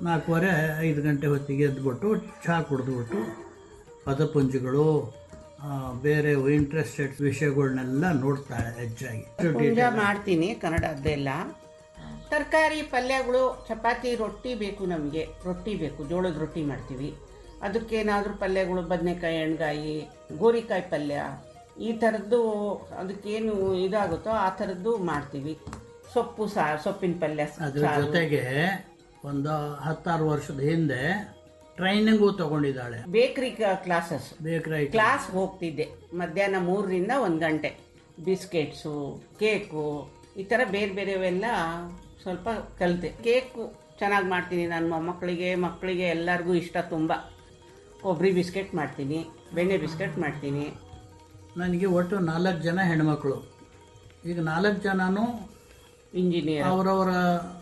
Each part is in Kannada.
ನಾಲ್ಕೂವರೆ ಐದು ಗಂಟೆ ಹೊತ್ತಿಗೆ ಎದ್ಬಿಟ್ಟು ಚಹಾ ಕುಡಿದ್ಬಿಟ್ಟು ಪದಪುಂಜಗಳು ಆ, ಬೇರೆ ಇಂಟ್ರೆಸ್ಟೆಡ್ ವಿಷಯಗಳನ್ನೆಲ್ಲ ನೋಡ್ತಾಳೆ ಹೆಚ್ಚಾಗಿ ಪುಂಜ ಮಾಡ್ತೀನಿ ಕನ್ನಡದ್ದೆಲ್ಲ ತರಕಾರಿ ಪಲ್ಯಗಳು ಚಪಾತಿ ರೊಟ್ಟಿ ಬೇಕು ನಮಗೆ ರೊಟ್ಟಿ ಬೇಕು ಜೋಳದ ರೊಟ್ಟಿ ಮಾಡ್ತೀವಿ ಅದಕ್ಕೇನಾದರೂ ಪಲ್ಯಗಳು ಬದನೆಕಾಯಿ ಎಣ್ಗಾಯಿ ಗೋರಿಕಾಯಿ ಪಲ್ಯ ಈ ಥರದ್ದು ಅದಕ್ಕೇನು ಇದಾಗುತ್ತೋ ಆ ಥರದ್ದು ಮಾಡ್ತೀವಿ ಸೊಪ್ಪು ಸಾ ಸೊಪ್ಪಿನ ಪಲ್ಯ ಅದ್ರ ಜೊತೆಗೆ ಒಂದು ಹತ್ತಾರು ವರ್ಷದ ಹಿಂದೆ ಟ್ರೈನಿಂಗು ತಗೊಂಡಿದ್ದಾಳೆ ಬೇಕ್ರಿ ಕ್ಲಾಸಸ್ ಬೇಕ್ರೈ ಕ್ಲಾಸ್ ಹೋಗ್ತಿದ್ದೆ ಮಧ್ಯಾಹ್ನ ಮೂರರಿಂದ ಒಂದು ಗಂಟೆ ಬಿಸ್ಕೆಟ್ಸು ಕೇಕು ಈ ಥರ ಬೇರೆ ಬೇರೆವೆಲ್ಲ ಸ್ವಲ್ಪ ಕಲಿತೆ ಕೇಕು ಚೆನ್ನಾಗಿ ಮಾಡ್ತೀನಿ ನನ್ನ ಮೊಮ್ಮಕ್ಕಳಿಗೆ ಮಕ್ಕಳಿಗೆ ಎಲ್ಲರಿಗೂ ಇಷ್ಟ ತುಂಬ ಕೊಬ್ಬರಿ ಬಿಸ್ಕೆಟ್ ಮಾಡ್ತೀನಿ ಬೆಣ್ಣೆ ಬಿಸ್ಕೆಟ್ ಮಾಡ್ತೀನಿ ನನಗೆ ಒಟ್ಟು ನಾಲ್ಕು ಜನ ಹೆಣ್ಮಕ್ಳು ಈಗ ನಾಲ್ಕು ಜನನೂ ಇಂಜಿನಿಯರ್ ಅವರವರ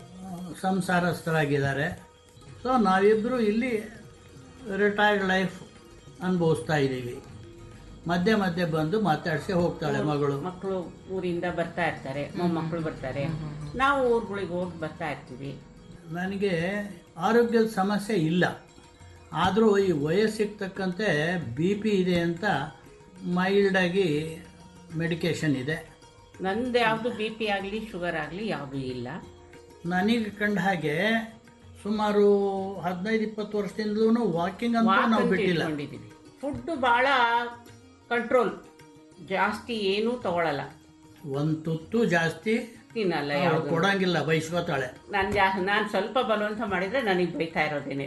ಸಂಸಾರಸ್ಥರಾಗಿದ್ದಾರೆ ಸೊ ನಾವಿಬ್ಬರು ಇಲ್ಲಿ ರಿಟೈರ್ಡ್ ಲೈಫ್ ಅನುಭವಿಸ್ತಾ ಇದ್ದೀವಿ ಮಧ್ಯೆ ಮಧ್ಯೆ ಬಂದು ಮಾತಾಡಿಸಿ ಹೋಗ್ತಾಳೆ ಮಗಳು ಮಕ್ಕಳು ಊರಿಂದ ಬರ್ತಾ ಇರ್ತಾರೆ ಮೊಮ್ಮಕ್ಕಳು ಬರ್ತಾರೆ ನಾವು ಊರುಗಳಿಗೆ ಹೋಗಿ ಬರ್ತಾ ಇರ್ತೀವಿ ನನಗೆ ಆರೋಗ್ಯದ ಸಮಸ್ಯೆ ಇಲ್ಲ ಆದರೂ ಈ ವಯಸ್ಸಿಗೆ ತಕ್ಕಂತೆ ಬಿ ಪಿ ಇದೆ ಅಂತ ಮೈಲ್ಡಾಗಿ ಮೆಡಿಕೇಷನ್ ಇದೆ ನಂದು ಯಾವುದು ಬಿ ಪಿ ಆಗಲಿ ಶುಗರ್ ಆಗಲಿ ಯಾವುದೂ ಇಲ್ಲ ನನಗೆ ಕಂಡ ಹಾಗೆ ಸುಮಾರು ಹದಿನೈದು ಇಪ್ಪತ್ತು ವರ್ಷದಿಂದಲೂ ವಾಕಿಂಗ್ ಅಂತೂ ನಾವು ಬಿಟ್ಟಿಲ್ಲ ಇಟ್ಕೊಂಡಿದ್ದೀವಿ ಫುಡ್ ಭಾಳ ಕಂಟ್ರೋಲ್ ಜಾಸ್ತಿ ಏನೂ ತಗೊಳಲ್ಲ ಒಂದು ತುತ್ತು ಜಾಸ್ತಿ ತಿನ್ನಲ್ಲ ಅವ್ಳು ಯಾವುದು ಕೊಡಂಗಿಲ್ಲ ಬಯಸ್ಕೋತಾಳೆ ನಾನು ಜಾ ನಾನು ಸ್ವಲ್ಪ ಬಲವಂತ ಮಾಡಿದ್ರೆ ನನಗೆ ಬೈತಾ ಇರೋದೇನೆ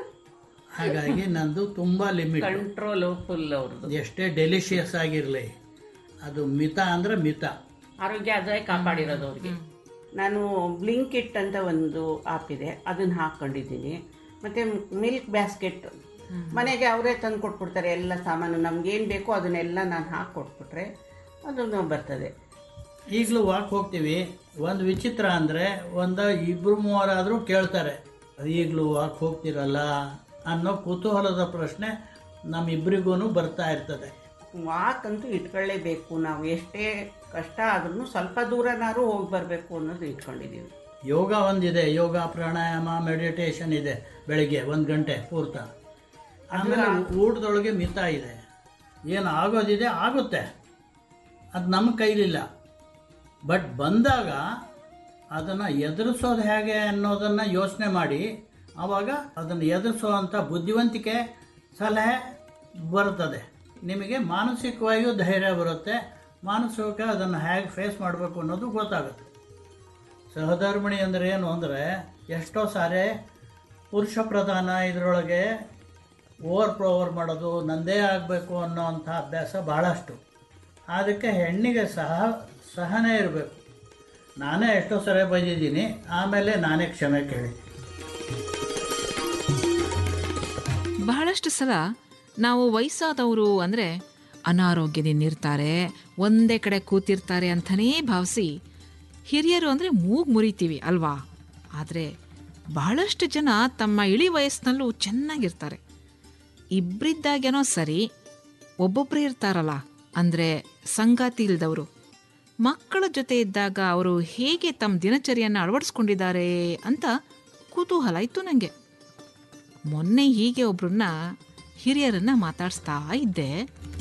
ಹಾಗಾಗಿ ನಂದು ತುಂಬ ಲಿಮಿಟ್ ಕಂಟ್ರೋಲು ಫುಲ್ ಅವ್ರದ್ದು ಎಷ್ಟೇ ಡೆಲಿಷಿಯಸ್ ಆಗಿರಲಿ ಅದು ಮಿತ ಅಂದ್ರೆ ಮಿತ ಆರೋಗ್ಯ ಅದೇ ಕಾಪಾಡಿರೋದು ಅವ್ರಿಗೆ ನಾನು ಬ್ಲಿಂಕಿಟ್ ಅಂತ ಒಂದು ಆಪ್ ಇದೆ ಅದನ್ನ ಹಾಕ್ಕೊಂಡಿದ್ದೀನಿ ಮತ್ತು ಮಿಲ್ಕ್ ಬ್ಯಾಸ್ಕೆಟ್ ಮನೆಗೆ ಅವರೇ ತಂದು ಕೊಟ್ಬಿಡ್ತಾರೆ ಎಲ್ಲ ಸಾಮಾನು ನಮ್ಗೇನು ಬೇಕೋ ಅದನ್ನೆಲ್ಲ ನಾನು ಹಾಕಿ ಕೊಟ್ಬಿಟ್ರೆ ಅದು ಬರ್ತದೆ ಈಗಲೂ ವಾಕ್ ಹೋಗ್ತೀವಿ ಒಂದು ವಿಚಿತ್ರ ಅಂದರೆ ಒಂದು ಇಬ್ಬರು ಮೂವರಾದರೂ ಕೇಳ್ತಾರೆ ಈಗಲೂ ವಾಕ್ ಹೋಗ್ತಿರಲ್ಲ ಅನ್ನೋ ಕುತೂಹಲದ ಪ್ರಶ್ನೆ ನಮ್ಮಿಬ್ಬರಿಗೂ ಬರ್ತಾ ಇರ್ತದೆ ವಾಕ್ ಅಂತೂ ಇಟ್ಕೊಳ್ಳೇಬೇಕು ನಾವು ಎಷ್ಟೇ ಕಷ್ಟ ಆದ್ರೂ ಸ್ವಲ್ಪ ದೂರನಾದ್ರೂ ಹೋಗಿ ಬರಬೇಕು ಅನ್ನೋದು ಇಟ್ಕೊಂಡಿದ್ದೀವಿ ಯೋಗ ಒಂದಿದೆ ಯೋಗ ಪ್ರಾಣಾಯಾಮ ಮೆಡಿಟೇಷನ್ ಇದೆ ಬೆಳಿಗ್ಗೆ ಒಂದು ಗಂಟೆ ಪೂರ್ತ ಆಮೇಲೆ ಊಟದೊಳಗೆ ಮಿತ ಇದೆ ಏನು ಆಗೋದಿದೆ ಆಗುತ್ತೆ ಅದು ನಮ್ಮ ಕೈಲಿಲ್ಲ ಬಟ್ ಬಂದಾಗ ಅದನ್ನು ಎದುರಿಸೋದು ಹೇಗೆ ಅನ್ನೋದನ್ನು ಯೋಚನೆ ಮಾಡಿ ಆವಾಗ ಅದನ್ನು ಎದುರಿಸೋವಂಥ ಬುದ್ಧಿವಂತಿಕೆ ಸಲಹೆ ಬರುತ್ತದೆ ನಿಮಗೆ ಮಾನಸಿಕವಾಗಿಯೂ ಧೈರ್ಯ ಬರುತ್ತೆ ಮಾನಸಿಕ ಅದನ್ನು ಹೇಗೆ ಫೇಸ್ ಮಾಡಬೇಕು ಅನ್ನೋದು ಗೊತ್ತಾಗುತ್ತೆ ಸಹಧರ್ಮಿಣಿ ಅಂದರೆ ಏನು ಅಂದರೆ ಎಷ್ಟೋ ಸಾರಿ ಪುರುಷ ಪ್ರಧಾನ ಇದರೊಳಗೆ ಓವರ್ ಪ್ರೋವರ್ ಮಾಡೋದು ನಂದೇ ಆಗಬೇಕು ಅನ್ನೋವಂಥ ಅಭ್ಯಾಸ ಬಹಳಷ್ಟು ಅದಕ್ಕೆ ಹೆಣ್ಣಿಗೆ ಸಹ ಸಹನೆ ಇರಬೇಕು ನಾನೇ ಎಷ್ಟೋ ಸರಿ ಬೈದಿದ್ದೀನಿ ಆಮೇಲೆ ನಾನೇ ಕ್ಷಮೆ ಕೇಳಿ ಬಹಳಷ್ಟು ಸಲ ನಾವು ವಯಸ್ಸಾದವರು ಅಂದರೆ ಅನಾರೋಗ್ಯದಿಂದ ಇರ್ತಾರೆ ಒಂದೇ ಕಡೆ ಕೂತಿರ್ತಾರೆ ಅಂತಾನೇ ಭಾವಿಸಿ ಹಿರಿಯರು ಅಂದರೆ ಮೂಗು ಮುರಿತೀವಿ ಅಲ್ವಾ ಆದರೆ ಬಹಳಷ್ಟು ಜನ ತಮ್ಮ ಇಳಿ ವಯಸ್ಸಿನಲ್ಲೂ ಚೆನ್ನಾಗಿರ್ತಾರೆ ಇಬ್ಬರಿದ್ದಾಗೇನೋ ಸರಿ ಒಬ್ಬೊಬ್ಬರೇ ಇರ್ತಾರಲ್ಲ ಅಂದರೆ ಸಂಗಾತಿ ಇಲ್ದವರು ಮಕ್ಕಳ ಜೊತೆ ಇದ್ದಾಗ ಅವರು ಹೇಗೆ ತಮ್ಮ ದಿನಚರಿಯನ್ನು ಅಳವಡಿಸ್ಕೊಂಡಿದ್ದಾರೆ ಅಂತ ಕುತೂಹಲ ಇತ್ತು ನನಗೆ ಮೊನ್ನೆ ಹೀಗೆ ಒಬ್ರನ್ನ ಹಿರಿಯರನ್ನ ಮಾತಾಡಿಸ್ತಾ ಇದ್ದೆ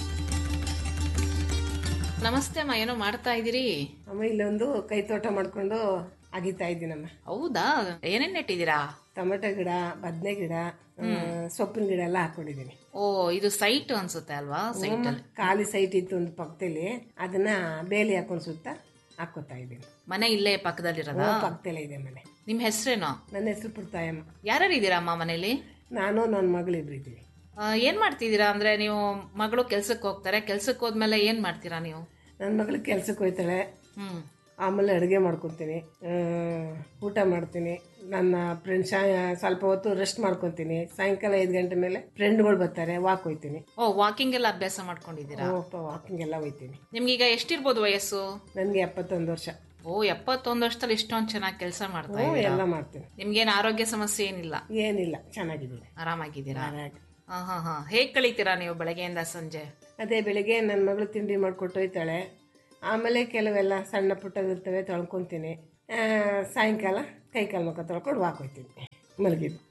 ನಮಸ್ತೆ ಅಮ್ಮ ಏನೋ ಮಾಡ್ತಾ ಇದ್ದೀರಿ ಅಮ್ಮ ಇಲ್ಲೊಂದು ಕೈ ತೋಟ ಮಾಡ್ಕೊಂಡು ಅಗಿತಾ ಇದ್ದೀನಮ್ಮ ಹೌದಾ ಏನೇನ್ ನೆಟ್ಟಿದ್ದೀರಾ ಟೊಮೆಟೊ ಗಿಡ ಬದನೆ ಗಿಡ ಆ, ಸೊಪ್ಪಿನ ಗಿಡ ಎಲ್ಲ ಹಾಕೊಂಡಿದ್ದೀನಿ ಓ ಇದು ಸೈಟ್ ಅನ್ಸುತ್ತೆ ಅಲ್ವಾ ಸೈಟ್ ಅಲ್ಲಿ ಖಾಲಿ ಸೈಟ್ ಇತ್ತು ಒಂದು ಪಕ್ಕದಲ್ಲಿ ಅದನ್ನ ಬೇಲಿ ಹಾಕೊಂಡು ಸುತ್ತ ಹಾಕೋತಾ ಇದ್ದೀನಿ ಮನೆ ಇಲ್ಲೇ ಪಕ್ಕದಲ್ಲಿರೋದ ಪಕ್ಕದಲ್ಲೇ ಇದೆ ಮನೆ ನಿಮ್ ಹೆಸರೇನು ನನ್ನ ಹೆಸರು ಪುರ್ತಾಯಮ್ಮ ಯಾರ್ಯಾರು ಇದ್ದೀರಾ ಅಮ್ಮ ಮನೇಲಿ ನಾನು ನನ್ನ ಮಗಳಿಬ್ರು ಇದ್ದೀವಿ ಆ, ಏನ್ ಮಾಡ್ತಿದ್ದೀರಾ ಅಂದ್ರೆ ನೀವು ಮಗಳು ಕೆಲ್ಸಕ್ಕೆ ಹೋಗ್ತಾರೆ ಕೆಲ್ಸಕ್ಕೆ ಹೋದ್ಮೇಲೆ ಏನ್ ಮಾಡ್ತೀರಾ ನೀವು ನನ್ನ ಮಗಳು ಕೆಲ್ಸಕ್ಕೆ ಹೋಯ್ತಾಳೆ ಹ್ಮ್ ಆಮೇಲೆ ಅಡುಗೆ ಮಾಡ್ಕೊತೀನಿ ಆ, ಊಟ ಮಾಡ್ತೀನಿ ನನ್ನ ಫ್ರೆಂಡ್ಸ್ ಸ್ವಲ್ಪ ಹೊತ್ತು ರೆಸ್ಟ್ ಮಾಡ್ಕೊತೀನಿ ಸಾಯಂಕಾಲ ಐದು ಗಂಟೆ ಮೇಲೆ ಫ್ರೆಂಡ್ಗಳು ಬರ್ತಾರೆ ವಾಕ್ ಹೋಯ್ತೀನಿ ಓ ವಾಕಿಂಗ್ ಎಲ್ಲ ಅಭ್ಯಾಸ ಮಾಡ್ಕೊಂಡಿದ್ದೀರಾ ವಾಕಿಂಗ್ ಎಲ್ಲ ಹೋಯ್ತೀನಿ ನಿಮ್ಗೀಗ ಎಷ್ಟಿರ್ಬೋದು ವಯಸ್ಸು ನನಗೆ ಎಪ್ಪತ್ತೊಂದು ವರ್ಷ ಓ ಎಪ್ಪತ್ತೊಂದು ವರ್ಷದಲ್ಲಿ ಇಷ್ಟೊಂದು ಚೆನ್ನಾಗಿ ಕೆಲಸ ಮಾಡ್ತಾ ಹ್ಞೂ ಇದ್ದೀರಾ ಎಲ್ಲ ಮಾಡ್ತೀನಿ ನಿಮ್ಗೇನು ಆರೋಗ್ಯ ಸಮಸ್ಯೆ ಏನಿಲ್ಲ ಏನಿಲ್ಲ ಚೆನ್ನಾಗಿದ್ದೀನಿ ಆರಾಮಾಗಿದ್ದೀರಾ ಹಾಗಾಗಿ ಹಾ ಹಾ ಹಾ ಹೇಗ್ ಕಳೀತೀರಾ ನೀವು ಬೆಳಗ್ಗೆಯಿಂದ ಸಂಜೆ ಅದೇ ಬೆಳಿಗ್ಗೆ ನನ್ನ ಮಗಳು ತಿಂಡಿ ಮಾಡಿಕೊಟ್ಟು ಹೋಯ್ತಾಳೆ ಆಮೇಲೆ ಕೆಲವೆಲ್ಲ ಸಣ್ಣ ಪುಟ್ಟವಿರ್ತವೆ ತೊಳ್ಕೊತೀನಿ ಆ, ಸಾಯಂಕಾಲ ಕೈ ಕಾಲು ಮುಖ ತೊಳ್ಕೊಂಡು ವಾಕ್ ಹೋಯ್ತೀನಿ ಮಲಗಿದ್ದು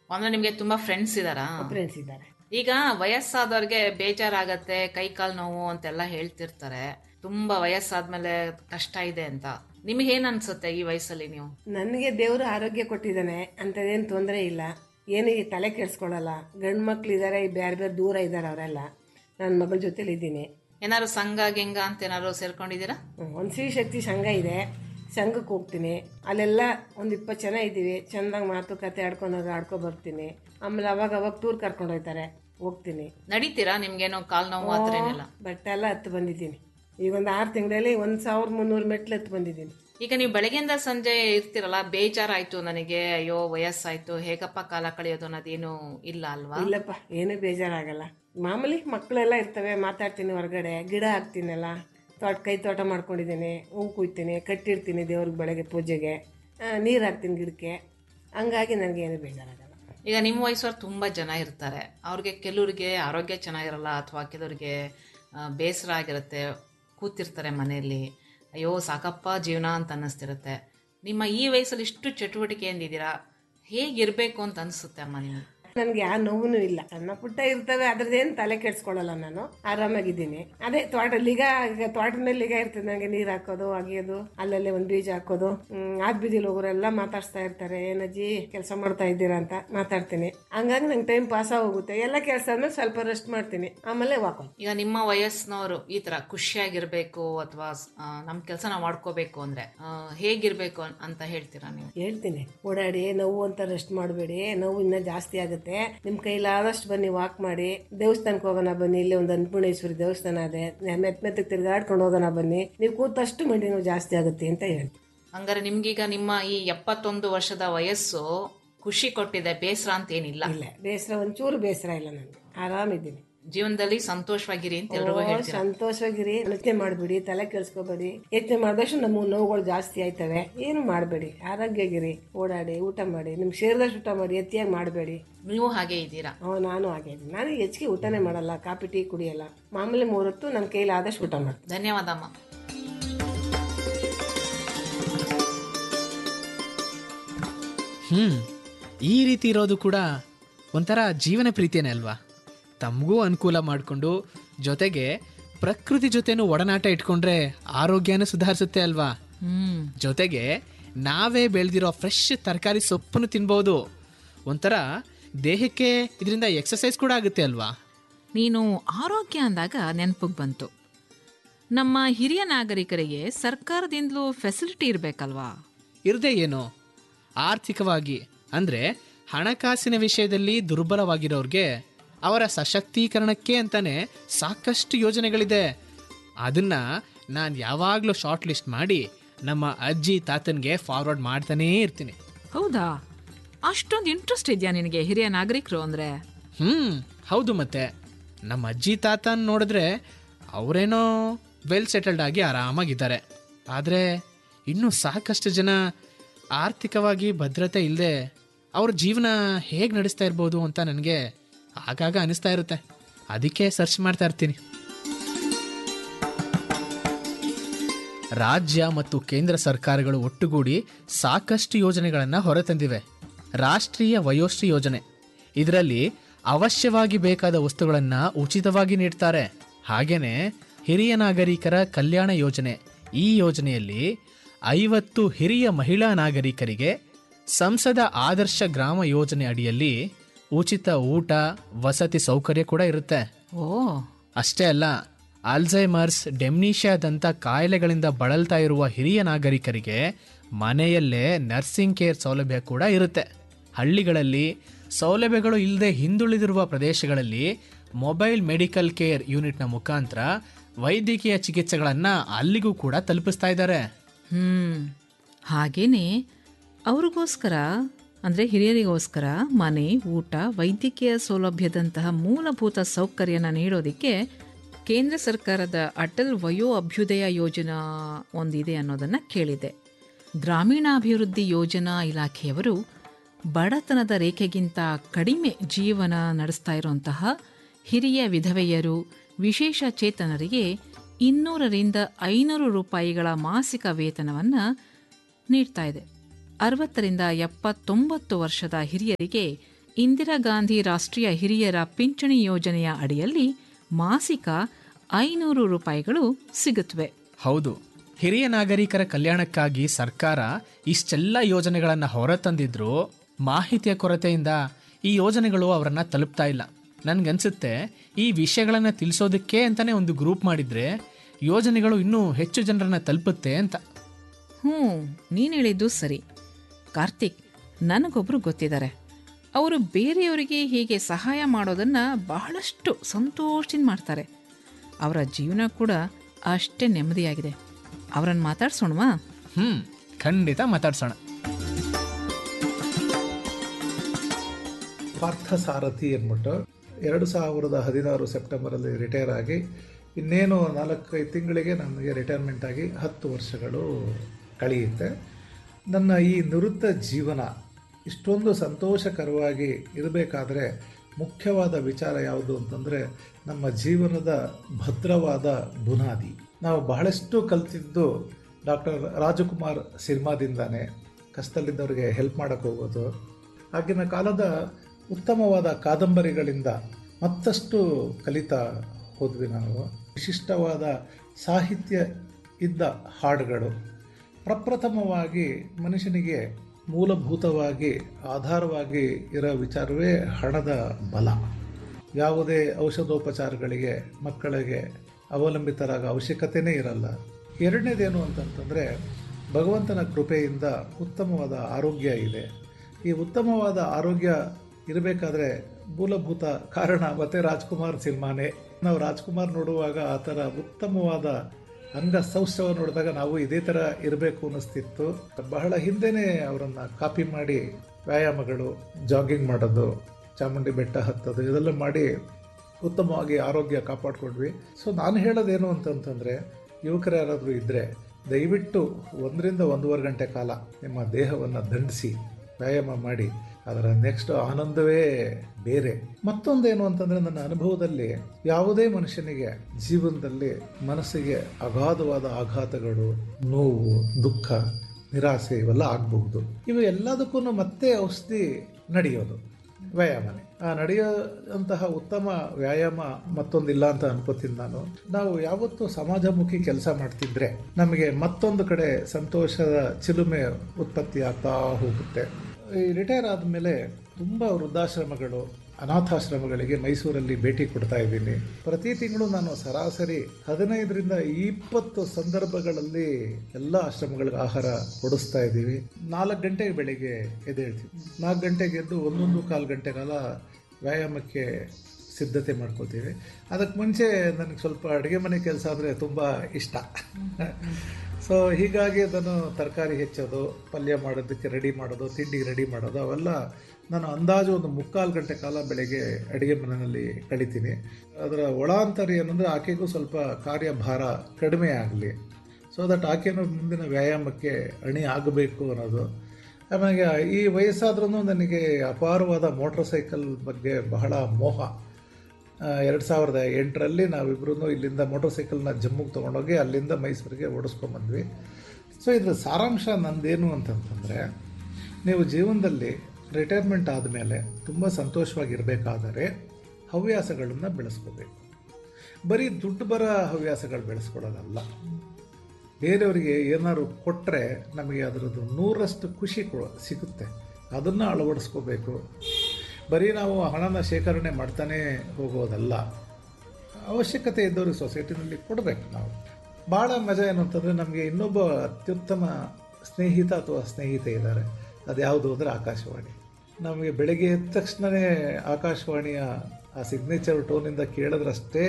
ಅಂದ್ರೆ ನಿಮ್ಗೆ ತುಂಬಾ ಫ್ರೆಂಡ್ಸ್ ಇದಾರಾ ಫ್ರೆಂಡ್ಸ್ ಇದ್ದಾರೆ ಈಗ ವಯಸ್ಸಾದವ್ರಿಗೆ ಬೇಜಾರಾಗತ್ತೆ ಕೈ ಕಾಲ್ ನೋವು ಅಂತೆಲ್ಲ ಹೇಳ್ತಿರ್ತಾರೆ ತುಂಬಾ ವಯಸ್ಸಾದ್ಮೇಲೆ ಕಷ್ಟ ಇದೆ ಅಂತ ನಿಮ್ಗೇನ್ ಅನ್ಸುತ್ತೆ ಈ ವಯಸ್ಸಲ್ಲಿ ನೀವು ನನಗೆ ದೇವರು ಆರೋಗ್ಯ ಕೊಟ್ಟಿದ್ದಾನೆ ಅಂಥದ್ದೇನು ತೊಂದರೆ ಇಲ್ಲ ಏನು ಈ ತಲೆ ಕೆಡಿಸ್ಕೊಳ್ಳಲ್ಲ ಗಂಡು ಮಕ್ಳು ಇದ್ದಾರೆ ಬೇರೆ ಬೇರೆ ದೂರ ಇದ್ದಾರೆ ಅವರೆಲ್ಲ ನನ್ನ ಮಗಳ ಜೊತೆಲಿ ಇದ್ದೀನಿ ಏನಾದ್ರು ಸಂಘ ಗಿಂಗ ಅಂತ ಏನಾದ್ರು ಸೇರ್ಕೊಂಡಿದ್ದೀರಾ ಒಂದು ಶ್ರೀ ಶಕ್ತಿ ಸಂಘ ಇದೆ ಸಂಘಕ್ಕೆ ಹೋಗ್ತೀನಿ ಅಲ್ಲೆಲ್ಲ ಒಂದು ಇಪ್ಪತ್ತು ಜನ ಇದ್ದೀವಿ ಚೆಂದಾಗಿ ಮಾತುಕತೆ ಆಡ್ಕೊಂಡೋಗಿ ಆಡ್ಕೊ ಬರ್ತೀನಿ ಆಮೇಲೆ ಅವಾಗ ಅವಾಗ ಟೂರ್ ಕರ್ಕೊಂಡು ಹೋಗ್ತಾರೆ ಹೋಗ್ತೀನಿ ನಡೀತೀರಾ ನಿಮ್ಗೇನೋ ಕಾಲ್ ನೋವು ಹತ್ರ ಏನಿಲ್ಲ ಬಟ್ಟೆ ಎಲ್ಲ ಹತ್ತು ಬಂದಿದ್ದೀನಿ ಈಗ ಒಂದು ಆರು ತಿಂಗಳಲ್ಲಿ ಒಂದು ಸಾವಿರದ ಮುನ್ನೂರು ಮೆಟ್ಲು ಹತ್ತು ಬಂದಿದ್ದೀನಿ ಈಗ ನೀವು ಬೆಳಗ್ಗೆಯಿಂದ ಸಂಜೆ ಇರ್ತಿರಲ್ಲ ಬೇಜಾರಾಯ್ತು ನನಗೆ ಅಯ್ಯೋ ವಯಸ್ಸಾಯ್ತು ಹೇಗಪ್ಪ ಕಾಲ ಕಳೆಯೋದು ಅನ್ನೋದೇನು ಇಲ್ಲ ಅಲ್ವಾ ಇಲ್ಲಪ್ಪ ಏನೂ ಬೇಜಾರಾಗಲ್ಲ ಮಾಮೂಲಿ ಮಕ್ಕಳೆಲ್ಲ ಇರ್ತವೆ ಮಾತಾಡ್ತೀನಿ ಹೊರಗಡೆ ಗಿಡ ಹಾಕ್ತೀನಲ್ಲ ತೋಟ ಕೈ ತೋಟ ಮಾಡ್ಕೊಂಡಿದ್ದೀನಿ ಹೂವು ಕುಯ್ತೀನಿ ಕಟ್ಟಿರ್ತೀನಿ ದೇವ್ರಿಗೆ ಬೆಳಗ್ಗೆ ಪೂಜೆಗೆ ನೀರು ಹಾಕ್ತೀನಿ ಗಿಡಕ್ಕೆ ಹಂಗಾಗಿ ನನಗೆ ಏನು ಬೇಜಾರಾಗಲ್ಲ ಈಗ ನಿಮ್ಮ ವಯಸ್ಸವ್ರು ತುಂಬಾ ಜನ ಇರ್ತಾರೆ ಅವ್ರಿಗೆ ಕೆಲವ್ರಿಗೆ ಆರೋಗ್ಯ ಚೆನ್ನಾಗಿರಲ್ಲ ಅಥವಾ ಕೆಲವ್ರಿಗೆ ಆ, ಬೇಸರ ಆಗಿರುತ್ತೆ ಕೂತಿರ್ತಾರೆ ಮನೆಯಲ್ಲಿ ಅಯ್ಯೋ ಸಾಕಪ್ಪ ಜೀವನ ಅಂತ ಅನ್ನಿಸ್ತಿರುತ್ತೆ ನಿಮ್ಮ ಈ ವಯಸ್ಸಲ್ಲಿ ಇಷ್ಟು ಚಟುವಟಿಕೆಯಿಂದಿದ್ದೀರಾ ಹೇಗಿರ್ಬೇಕು ಅಂತ ಅನಿಸುತ್ತೆ ಅಮ್ಮ ನಿಮ್ಗೆ ನನಗೆ ಯಾವ ನೋವು ಇಲ್ಲ ಸಣ್ಣ ಪುಟ್ಟ ಇರ್ತವೆ ಅದ್ರದ್ದೇನು ತಲೆ ಕೆಡ್ಸ್ಕೊಳ್ಳಲ್ಲ ನಾನು ಆರಾಮಾಗಿದ್ದೀನಿ ಅದೇ ತೋಟದಲ್ಲಿ ಈಗ ಈಗ ತೋಟದ ಮೇಲೆ ಈಗ ಇರ್ತದೆ ನನಗೆ ನೀರು ಹಾಕೋದು ಅಗಿಯೋದು ಅಲ್ಲಲ್ಲೇ ಒಂದು ಬೀಜ ಹಾಕೋದು ಹ್ಮ್, ಆದ್ ಬೀದಿಲಿ ಹೋಗೋರೆಲ್ಲ ಮಾತಾಡ್ಸ್ತಾ ಇರ್ತಾರೆ ಏನಜ್ಜಿ ಕೆಲಸ ಮಾಡ್ತಾ ಇದ್ದೀರಾ ಅಂತ ಮಾತಾಡ್ತೀನಿ ಹಂಗಾಗಿ ನಂಗೆ ಟೈಮ್ ಪಾಸ್ ಹೋಗುತ್ತೆ ಎಲ್ಲ ಕೆಲಸ ಆದ್ಮೇಲೆ ಸ್ವಲ್ಪ ರೆಸ್ಟ್ ಮಾಡ್ತೀನಿ ಆಮೇಲೆ ವಾಕ್ ಈಗ ನಿಮ್ಮ ವಯಸ್ಸಿನವರು ಈ ತರ ಖುಷಿಯಾಗಿರ್ಬೇಕು ಅಥವಾ ನಮ್ಮ ಕೆಲಸ ನಾವು ಮಾಡ್ಕೋಬೇಕು ಅಂದ್ರೆ ಆ, ಹೇಗಿರ್ಬೇಕು ಅನ್- ಅಂತ ಹೇಳ್ತೀರಾ ನೀವು ಹೇಳ್ತೀನಿ ಓಡಾಡಿ ನೋವು ಅಂತ ರೆಸ್ಟ್ ಮಾಡಬೇಡಿ ನೋವು ಇನ್ನೂ ಜಾಸ್ತಿ ಆಗುತ್ತೆ ನಿಮ್ಮ ಕೈಲಾದಷ್ಟು ಬನ್ನಿ ವಾಕ್ ಮಾಡಿ ದೇವಸ್ಥಾನಕ್ಕೆ ಹೋಗೋಣ ಬನ್ನಿ ಇಲ್ಲಿ ಒಂದು ಅನ್ನಪೂರ್ಣೇಶ್ವರಿ ದೇವಸ್ಥಾನ ಇದೆ ಮೆತ್ತ ಮೆತ್ತಗೆ ತಿರ್ಗಾಡ್ಕೊಂಡು ಹೋಗೋಣ ಬನ್ನಿ ನೀವು ಕೂತಷ್ಟು ಮಂಡಿ ನೋವು ಜಾಸ್ತಿ ಆಗುತ್ತೆ ಅಂತ ಹೇಳ್ತೀನಿ ಹಂಗಾರೆ ನಿಮ್ಗೀಗ ನಿಮ್ಮ ಈ ಎಪ್ಪತ್ತೊಂದು ವರ್ಷದ ವಯಸ್ಸು ಖುಷಿ ಕೊಟ್ಟಿದೆ ಬೇಸರ ಅಂತ ಏನಿಲ್ಲ ಇಲ್ಲ ಬೇಸರ ಒಂಚೂರು ಬೇಸರ ಇಲ್ಲ ನನಗೆ ಆರಾಮಿದ್ದೀನಿ ಜೀವನದಲ್ಲಿ ಸಂತೋಷವಾಗಿರಿ ಅಂತ ಎಲ್ರಿಗೂ ಓ, ಹೇಳ್ತೀರಾ ಸಂತೋಷವಾಗಿರಿ ಯೋಚನೆ ಮಾಡಬೇಡಿ ತಲೆ ಕೆಲ್ಸ್ಕೋಬೇಡಿ ಯೋಚನೆ ಮಾಡಿದಷ್ಟು ನಮ್ಮ ನೋವುಗಳು ಜಾಸ್ತಿ ಆಯ್ತವೆ ಏನು ಮಾಡಬೇಡಿ ಆರೋಗ್ಯಗಿರಿ ಓಡಾಡಿ ಊಟ ಮಾಡಿ ನಿಮ್ಗೆ ಸೇರಿದಷ್ಟು ಊಟ ಮಾಡಿ ಎತ್ತಿಯಾಗಿ ಮಾಡಬೇಡಿ ನೀವು ಹಾಗೆ ಇದ್ದೀರಾ ಹ್ಞೂ ನಾನು ಹಾಗೆ ಇದ್ದೀನಿ ನಾನು ಹೆಚ್ಚಿಗೆ ಊಟನೇ ಮಾಡಲ್ಲ ಕಾಫಿ ಟೀ ಕುಡಿಯಲ್ಲ ಮಾಮೂಲಿ ಮೂರೊತ್ತು ನನ್ನ ಕೈಲಿ ಆದಷ್ಟು ಊಟ ಮಾಡ್ತೀನಿ ಧನ್ಯವಾದ ಅಮ್ಮ ಹ್ಮ್ ಈ ರೀತಿ ಇರೋದು ಕೂಡ ಒಂಥರ ಜೀವನ ಪ್ರೀತಿಯೇ ಅಲ್ವಾ ತಮಗೂ ಅನುಕೂಲ ಮಾಡಿಕೊಂಡು ಜೊತೆಗೆ ಪ್ರಕೃತಿ ಜೊತೆನೂ ಒಡನಾಟ ಇಟ್ಕೊಂಡ್ರೆ ಆರೋಗ್ಯನೂ ಸುಧಾರಿಸುತ್ತೆ ಅಲ್ವಾ ಹ್ಮ್ ಜೊತೆಗೆ ನಾವೇ ಬೆಳೆದಿರೋ ಫ್ರೆಶ್ ತರಕಾರಿ ಸೊಪ್ಪನ್ನು ತಿನ್ಬೋದು ಒಂಥರ ದೇಹಕ್ಕೆ ಇದರಿಂದ ಎಕ್ಸಸೈಸ್ ಕೂಡ ಆಗುತ್ತೆ ಅಲ್ವಾ ನೀನು ಆರೋಗ್ಯ ಅಂದಾಗ ನೆನಪಿಗೆ ಬಂತು ನಮ್ಮ ಹಿರಿಯ ನಾಗರಿಕರಿಗೆ ಸರ್ಕಾರದಿಂದಲೂ ಫೆಸಿಲಿಟಿ ಇರಬೇಕಲ್ವಾ ಇರದೇ ಏನು ಆರ್ಥಿಕವಾಗಿ ಅಂದರೆ ಹಣಕಾಸಿನ ವಿಷಯದಲ್ಲಿ ದುರ್ಬಲವಾಗಿರೋರಿಗೆ ಅವರ ಸಶಕ್ತೀಕರಣಕ್ಕೆ ಅಂತಾನೆ ಸಾಕಷ್ಟು ಯೋಜನೆಗಳಿದೆ ಅದನ್ನ ನಾನು ಯಾವಾಗಲೂ ಶಾರ್ಟ್ ಲಿಸ್ಟ್ ಮಾಡಿ ನಮ್ಮ ಅಜ್ಜಿ ತಾತನಿಗೆ ಫಾರ್ವರ್ಡ್ ಮಾಡ್ತಾನೇ ಇರ್ತೀನಿ ಹೌದಾ ಅಷ್ಟೊಂದು ಇಂಟ್ರೆಸ್ಟ್ ಇದೆಯಾ ನಿನಗೆ ಹಿರಿಯ ನಾಗರಿಕರು ಅಂದ್ರೆ ಹ್ಞೂ ಹೌದು ಮತ್ತೆ ನಮ್ಮ ಅಜ್ಜಿ ತಾತನ್ ನೋಡಿದ್ರೆ ಅವರೇನೋ ವೆಲ್ ಸೆಟಲ್ಡ್ ಆಗಿ ಆರಾಮಾಗಿದ್ದಾರೆ ಆದರೆ ಇನ್ನೂ ಸಾಕಷ್ಟು ಜನ ಆರ್ಥಿಕವಾಗಿ ಭದ್ರತೆ ಇಲ್ಲದೆ ಅವ್ರ ಜೀವನ ಹೇಗೆ ನಡೆಸ್ತಾ ಇರ್ಬೋದು ಅಂತ ನನಗೆ ಆಗಾಗ ಅನಿಸ್ತಾ ಇರುತ್ತೆ ಅದಕ್ಕೆ ಸರ್ಚ್ ಮಾಡ್ತಾ ಇರ್ತೀನಿ ರಾಜ್ಯ ಮತ್ತು ಕೇಂದ್ರ ಸರ್ಕಾರಗಳು ಒಟ್ಟುಗೂಡಿ ಸಾಕಷ್ಟು ಯೋಜನೆಗಳನ್ನು ಹೊರತಂದಿವೆ ರಾಷ್ಟ್ರೀಯ ವಯೋಶ್ರೀ ಯೋಜನೆ ಇದರಲ್ಲಿ ಅವಶ್ಯವಾಗಿ ಬೇಕಾದ ವಸ್ತುಗಳನ್ನು ಉಚಿತವಾಗಿ ನೀಡ್ತಾರೆ ಹಾಗೇನೆ ಹಿರಿಯ ನಾಗರಿಕರ ಕಲ್ಯಾಣ ಯೋಜನೆ ಈ ಯೋಜನೆಯಲ್ಲಿ ಐವತ್ತು ಹಿರಿಯ ಮಹಿಳಾ ನಾಗರಿಕರಿಗೆ ಸಂಸದ ಆದರ್ಶ ಗ್ರಾಮ ಯೋಜನೆ ಅಡಿಯಲ್ಲಿ ಉಚಿತ ಊಟ ವಸತಿ ಸೌಕರ್ಯ ಕೂಡ ಇರುತ್ತೆ ಓ ಅಷ್ಟೇ ಅಲ್ಲ ಆಲ್ಝೈಮರ್ಸ್ ಡೆಮ್ನೀಷಿಯಾದಂಥ ಕಾಯಿಲೆಗಳಿಂದ ಬಳಲ್ತಾ ಇರುವ ಹಿರಿಯ ನಾಗರಿಕರಿಗೆ ಮನೆಯಲ್ಲೇ ನರ್ಸಿಂಗ್ ಕೇರ್ ಸೌಲಭ್ಯ ಕೂಡ ಇರುತ್ತೆ ಹಳ್ಳಿಗಳಲ್ಲಿ ಸೌಲಭ್ಯಗಳು ಇಲ್ಲದೆ ಹಿಂದುಳಿದಿರುವ ಪ್ರದೇಶಗಳಲ್ಲಿ ಮೊಬೈಲ್ ಮೆಡಿಕಲ್ ಕೇರ್ ಯೂನಿಟ್ನ ಮುಖಾಂತರ ವೈದ್ಯಕೀಯ ಚಿಕಿತ್ಸೆಗಳನ್ನು ಅಲ್ಲಿಗೂ ಕೂಡ ತಲುಪಿಸ್ತಾ ಇದ್ದಾರೆ ಹ್ಮ್ ಹಾಗೇನೆ ಅವ್ರಿಗೋಸ್ಕರ ಅಂದರೆ ಹಿರಿಯರಿಗೋಸ್ಕರ ಮನೆ ಊಟ ವೈದ್ಯಕೀಯ ಸೌಲಭ್ಯದಂತಹ ಮೂಲಭೂತ ಸೌಕರ್ಯನ ನೀಡೋದಕ್ಕೆ ಕೇಂದ್ರ ಸರ್ಕಾರದ ಅಟಲ್ ವಯೋ ಅಭ್ಯುದಯ ಯೋಜನಾ ಒಂದಿದೆ ಅನ್ನೋದನ್ನು ಕೇಳಿದೆ ಗ್ರಾಮೀಣಾಭಿವೃದ್ಧಿ ಯೋಜನಾ ಇಲಾಖೆಯವರು ಬಡತನದ ರೇಖೆಗಿಂತ ಕಡಿಮೆ ಜೀವನ ನಡೆಸ್ತಾ ಇರುವಂತಹ ಹಿರಿಯ ವಿಧವೆಯರು ವಿಶೇಷ ಚೇತನರಿಗೆ ಇನ್ನೂರರಿಂದ ಐನೂರು ರೂಪಾಯಿಗಳ ಮಾಸಿಕ ವೇತನವನ್ನು ನೀಡ್ತಾ ಇದೆ ಅರವತ್ತರಿಂದ ಎಪ್ಪತ್ತೊಂಬತ್ತು ವರ್ಷದ ಹಿರಿಯರಿಗೆ ಇಂದಿರಾ ಗಾಂಧಿ ರಾಷ್ಟ್ರೀಯ ಹಿರಿಯರ ಪಿಂಚಣಿ ಯೋಜನೆಯ ಅಡಿಯಲ್ಲಿ ಮಾಸಿಕ ಐನೂರು ರೂಪಾಯಿಗಳು ಸಿಗುತ್ತವೆ ಹೌದು ಹಿರಿಯ ನಾಗರಿಕರ ಕಲ್ಯಾಣಕ್ಕಾಗಿ ಸರ್ಕಾರ ಇಷ್ಟೆಲ್ಲ ಯೋಜನೆಗಳನ್ನು ಹೊರತಂದಿದ್ರು ಮಾಹಿತಿಯ ಕೊರತೆಯಿಂದ ಈ ಯೋಜನೆಗಳು ಅವರನ್ನ ತಲುಪ್ತಾ ಇಲ್ಲ ನನ್ಗನ್ಸುತ್ತೆ ಈ ವಿಷಯಗಳನ್ನು ತಿಳಿಸೋದಕ್ಕೆ ಅಂತಾನೆ ಒಂದು ಗ್ರೂಪ್ ಮಾಡಿದ್ರೆ ಯೋಜನೆಗಳು ಇನ್ನೂ ಹೆಚ್ಚು ಜನರನ್ನ ತಲುಪುತ್ತೆ ಅಂತ ಹ್ಞೂ ನೀನು ಹೇಳಿದ್ದು ಸರಿ ಕಾರ್ತಿಕ್ ನನಗೊಬ್ಬರು ಗೊತ್ತಿದ್ದಾರೆ ಅವರು ಬೇರೆಯವರಿಗೆ ಹೀಗೆ ಸಹಾಯ ಮಾಡೋದನ್ನು ಬಹಳಷ್ಟು ಸಂತೋಷದಿಂದ ಮಾಡ್ತಾರೆ ಅವರ ಜೀವನ ಕೂಡ ಅಷ್ಟೇ ನೆಮ್ಮದಿಯಾಗಿದೆ ಅವರನ್ನು ಮಾತಾಡ್ಸೋಣವಾ ಹ್ಮ್ ಖಂಡಿತ ಮಾತಾಡ್ಸೋಣ ಪಾರ್ಥಸಾರಥಿ ಅಂದ್ಬಿಟ್ಟು ಎರಡು ಸಾವಿರದ ಹದಿನಾರು ಸೆಪ್ಟೆಂಬರಲ್ಲಿ ರಿಟೈರ್ ಆಗಿ ಇನ್ನೇನು ನಾಲ್ಕೈದು ತಿಂಗಳಿಗೆ ನನಗೆ ರಿಟೈರ್ಮೆಂಟ್ ಆಗಿ ಹತ್ತು ವರ್ಷಗಳು ಕಳೆಯುತ್ತೆ ನನ್ನ ಈ ನಿವೃತ್ತ ಜೀವನ ಇಷ್ಟೊಂದು ಸಂತೋಷಕರವಾಗಿ ಇರಬೇಕಾದ್ರೆ ಮುಖ್ಯವಾದ ವಿಚಾರ ಯಾವುದು ಅಂತಂದರೆ ನಮ್ಮ ಜೀವನದ ಭದ್ರವಾದ ಬುನಾದಿ ನಾವು ಬಹಳಷ್ಟು ಕಲ್ತಿದ್ದು ಡಾಕ್ಟರ್ ರಾಜಕುಮಾರ್ ಸಿನಿಮಾದಿಂದಾನೇ ಕಷ್ಟದಲ್ಲಿದ್ದವರಿಗೆ ಹೆಲ್ಪ್ ಮಾಡೋಕ್ಕೆ ಹೋಗೋದು ಆಗಿನ ಕಾಲದ ಉತ್ತಮವಾದ ಕಾದಂಬರಿಗಳಿಂದ ಮತ್ತಷ್ಟು ಕಲಿತಾ ಹೋದ್ವಿ ನಾವು ವಿಶಿಷ್ಟವಾದ ಸಾಹಿತ್ಯ ಇದ್ದ ಹಾಡುಗಳು ಪ್ರಪ್ರಥಮವಾಗಿ ಮನುಷ್ಯನಿಗೆ ಮೂಲಭೂತವಾಗಿ ಆಧಾರವಾಗಿ ಇರೋ ವಿಚಾರವೇ ಹಣದ ಬಲ ಯಾವುದೇ ಔಷಧೋಪಚಾರಗಳಿಗೆ ಮಕ್ಕಳಿಗೆ ಅವಲಂಬಿತರಾಗ ಅವಶ್ಯಕತೆಯೇ ಇರಲ್ಲ ಎರಡನೇದೇನು ಅಂತಂತಂದರೆ ಭಗವಂತನ ಕೃಪೆಯಿಂದ ಉತ್ತಮವಾದ ಆರೋಗ್ಯ ಇದೆ ಈ ಉತ್ತಮವಾದ ಆರೋಗ್ಯ ಇರಬೇಕಾದ್ರೆ ಮೂಲಭೂತ ಕಾರಣ ಮತ್ತೆ ರಾಜ್ಕುಮಾರ್ ಸಿನಿಮಾನೇ ನಾವು ರಾಜ್ಕುಮಾರ್ ನೋಡುವಾಗ ಆ ಥರ ಉತ್ತಮವಾದ ಅಂಗ ಸೌಷ್ಠವ ನೋಡಿದಾಗ ನಾವು ಇದೇ ಥರ ಇರಬೇಕು ಅನ್ನಿಸ್ತಿತ್ತು ಬಹಳ ಹಿಂದೆನೇ ಅವರನ್ನು ಕಾಪಿ ಮಾಡಿ ವ್ಯಾಯಾಮಗಳು ಜಾಗಿಂಗ್ ಮಾಡೋದು ಚಾಮುಂಡಿ ಬೆಟ್ಟ ಹತ್ತೋದು ಇದೆಲ್ಲ ಮಾಡಿ ಉತ್ತಮವಾಗಿ ಆರೋಗ್ಯ ಕಾಪಾಡ್ಕೊಂಡ್ವಿ ಸೊ ನಾನು ಹೇಳೋದೇನು ಅಂತಂತಂದರೆ ಯುವಕರು ಯಾರಾದರೂ ಇದ್ದರೆ ದಯವಿಟ್ಟು ಒಂದರಿಂದ ಒಂದೂವರೆ ಗಂಟೆ ಕಾಲ ನಿಮ್ಮ ದೇಹವನ್ನು ದಂಡಿಸಿ ವ್ಯಾಯಾಮ ಮಾಡಿ ಅದರ ನೆಕ್ಸ್ಟ್ ಆನಂದವೇ ಬೇರೆ ಮತ್ತೊಂದೇನು ಅಂತಂದರೆ ನನ್ನ ಅನುಭವದಲ್ಲಿ ಯಾವುದೇ ಮನುಷ್ಯನಿಗೆ ಜೀವನದಲ್ಲಿ ಮನಸ್ಸಿಗೆ ಅಗಾಧವಾದ ಆಘಾತಗಳು ನೋವು ದುಃಖ ನಿರಾಸೆ ಇವೆಲ್ಲ ಆಗಬಹುದು ಇವು ಎಲ್ಲದಕ್ಕೂ ಮತ್ತೆ ಔಷಧಿ ನಡೆಯೋದು ವ್ಯಾಯಾಮನೇ ಆ ನಡೆಯುವಂತಹ ಉತ್ತಮ ವ್ಯಾಯಾಮ ಮತ್ತೊಂದಿಲ್ಲ ಅಂತ ಅನ್ಕೋತೀನಿ ನಾನು ನಾವು ಯಾವತ್ತು ಸಮಾಜಮುಖಿ ಕೆಲಸ ಮಾಡ್ತಿದ್ರೆ ನಮಗೆ ಮತ್ತೊಂದು ಕಡೆ ಸಂತೋಷದ ಚಿಲುಮೆ ಉತ್ಪತ್ತಿ ಆಗ್ತಾ ಹೋಗುತ್ತೆ ಈ ರಿಟೈರ್ ಆದಮೇಲೆ ತುಂಬ ವೃದ್ಧಾಶ್ರಮಗಳು ಅನಾಥಾಶ್ರಮಗಳಿಗೆ ಮೈಸೂರಲ್ಲಿ ಭೇಟಿ ಕೊಡ್ತಾ ಇದ್ದೀನಿ ಪ್ರತಿ ತಿಂಗಳು ನಾನು ಸರಾಸರಿ ಹದಿನೈದರಿಂದ ಇಪ್ಪತ್ತು ಸಂದರ್ಭಗಳಲ್ಲಿ ಎಲ್ಲ ಆಶ್ರಮಗಳಿಗೆ ಆಹಾರ ಕೊಡಿಸ್ತಾ ಇದ್ದೀವಿ ನಾಲ್ಕು ಗಂಟೆಗೆ ಬೆಳಿಗ್ಗೆ ಎದ್ದೇಳ್ತೀವಿ ನಾಲ್ಕು ಗಂಟೆಗೆ ಎದ್ದು ಒಂದೊಂದು ಕಾಲು ಗಂಟೆ ಕಾಲ ವ್ಯಾಯಾಮಕ್ಕೆ ಸಿದ್ಧತೆ ಮಾಡ್ಕೋತೀವಿ ಅದಕ್ಕೆ ಮುಂಚೆ ನನಗೆ ಸ್ವಲ್ಪ ಅಡುಗೆ ಮನೆ ಕೆಲಸ ಅಂದರೆ ತುಂಬ ಇಷ್ಟ ಸೊ ಹೀಗಾಗಿ ಅದನ್ನು ತರಕಾರಿ ಹೆಚ್ಚೋದು ಪಲ್ಯ ಮಾಡೋದಕ್ಕೆ ರೆಡಿ ಮಾಡೋದು ತಿಂಡಿ ರೆಡಿ ಮಾಡೋದು ಅವೆಲ್ಲ ನಾನು ಅಂದಾಜು ಒಂದು ಮುಕ್ಕಾಲು ಗಂಟೆ ಕಾಲ ಬೆಳಗ್ಗೆ ಅಡುಗೆ ಮನೆಯಲ್ಲಿ ಕಳಿತೀನಿ ಅದರ ಒಳಾಂತರ ಏನಂದರೆ ಆಕೆಗೂ ಸ್ವಲ್ಪ ಕಾರ್ಯಭಾರ ಕಡಿಮೆ ಆಗಲಿ ಸೊ ದಟ್ ಆಕೆನೂ ಮುಂದಿನ ವ್ಯಾಯಾಮಕ್ಕೆ ಅಣಿ ಆಗಬೇಕು ಅನ್ನೋದು ಆಮೇಲೆ ಈ ವಯಸ್ಸಾದ್ರೂ ನನಗೆ ಅಪಾರವಾದ ಮೋಟ್ರ್ ಸೈಕಲ್ ಬಗ್ಗೆ ಬಹಳ ಮೋಹ ಎರಡು ಸಾವಿರದ ಎಂಟರಲ್ಲಿ ನಾವಿಬ್ಬರೂ ಇಲ್ಲಿಂದ ಮೋಟರ್ ಸೈಕಲ್ನ ಜಮ್ಮುಗೆ ತೊಗೊಂಡೋಗಿ ಅಲ್ಲಿಂದ ಮೈಸೂರಿಗೆ ಓಡಿಸ್ಕೊಂಬಂದ್ವಿ ಸೊ ಇದ್ರ ಸಾರಾಂಶ ನಂದೇನು ಅಂತಂತಂದರೆ ನೀವು ಜೀವನದಲ್ಲಿ ರಿಟೈರ್ಮೆಂಟ್ ಆದಮೇಲೆ ತುಂಬ ಸಂತೋಷವಾಗಿರಬೇಕಾದರೆ ಹವ್ಯಾಸಗಳನ್ನು ಬೆಳೆಸ್ಕೋಬೇಕು ಬರೀ ದುಡ್ಡು ಬರ ಹವ್ಯಾಸಗಳು ಬೆಳೆಸ್ಕೊಳ್ಳೋದಲ್ಲ ಬೇರೆಯವರಿಗೆ ಏನಾದ್ರು ಕೊಟ್ಟರೆ ನಮಗೆ ಅದರದ್ದು ನೂರಷ್ಟು ಖುಷಿ ಕೊ- ಸಿಗುತ್ತೆ ಅದನ್ನು ಅಳವಡಿಸ್ಕೋಬೇಕು ಬರೀ ನಾವು ಹಣನ ಶೇಖರಣೆ ಮಾಡ್ತಾನೇ ಹೋಗೋದಲ್ಲ ಅವಶ್ಯಕತೆ ಇದ್ದವ್ರಿಗೆ ಸೊಸೈಟಿನಲ್ಲಿ ಕೊಡಬೇಕು ನಾವು ಭಾಳ ಮಜಾ ಏನು ಅಂತಂದರೆ ನಮಗೆ ಇನ್ನೊಬ್ಬ ಅತ್ಯುತ್ತಮ ಸ್ನೇಹಿತ ಅಥವಾ ಸ್ನೇಹಿತೆ ಇದ್ದಾರೆ ಅದು ಯಾವುದು ಅಂದರೆ ಆಕಾಶವಾಣಿ ನಮಗೆ ಬೆಳಗ್ಗೆ ಎದ್ದ ತಕ್ಷಣವೇ ಆಕಾಶವಾಣಿಯ ಆ ಸಿಗ್ನೇಚರ್ ಟೋನಿಂದ ಕೇಳಿದ್ರಷ್ಟೇ